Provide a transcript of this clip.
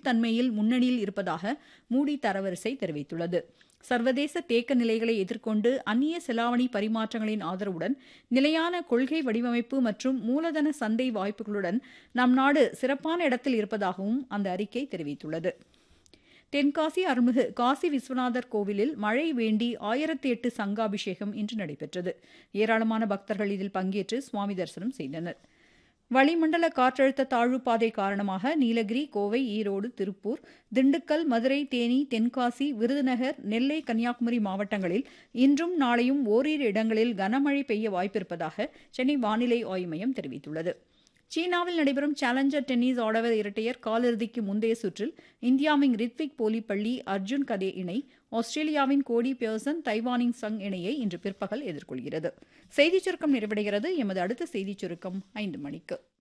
நிலைப்புத்தன்மையில் முன்னணியில் இருப்பதாக மூடி தரவரிசை தெரிவித்துள்ளது சர்வதேச தேக்க நிலைகளை எதிர்கொண்டு அந்நிய செலாவணி பரிமாற்றங்களின் ஆதரவுடன் நிலையான கொள்கை வடிவமைப்பு மற்றும் மூலதன சந்தை வாய்ப்புகளுடன் நம் நாடு சிறப்பான இடத்தில் இருப்பதாகவும் அந்த அறிக்கை தெரிவித்துள்ளது தென்காசி அருள்மிகு காசி விஸ்வநாதர் கோவிலில் மழை வேண்டி ஆயிரத்தி எட்டு சங்காபிஷேகம் இன்று நடைபெற்றது ஏராளமான பக்தர்கள் இதில் பங்கேற்று சுவாமி தரிசனம் செய்தனர் வளிமண்டல காற்றழுத்த தாழ்வு பாதை காரணமாக நீலகிரி கோவை ஈரோடு திருப்பூர் திண்டுக்கல் மதுரை தேனி தென்காசி விருதுநகர் நெல்லை கன்னியாகுமரி மாவட்டங்களில் இன்றும் நாளையும் ஓரிரு இடங்களில் கனமழை பெய்ய வாய்ப்பிருப்பதாக சென்னை வானிலை ஆய்வு மையம் தெரிவித்துள்ளது சீனாவில் நடைபெறும் சேலஞ்சர் டென்னிஸ் ஆடவர் இரட்டையர் காலிறுதிக்கு முந்தைய சுற்றில் இந்தியாவின் ரித்விக் போலிப்பள்ளி அர்ஜுன் கதே இணை ஆஸ்திரேலியாவின் கோடி பியர்சன் தைவானின் சங் இணையை இன்று பிற்பகல் எதிர்கொள்கிறது செய்திச் சுருக்கம் நிறைவடைகிறது எமது அடுத்த செய்திச் சுருக்கம் ஐந்து மணிக்கு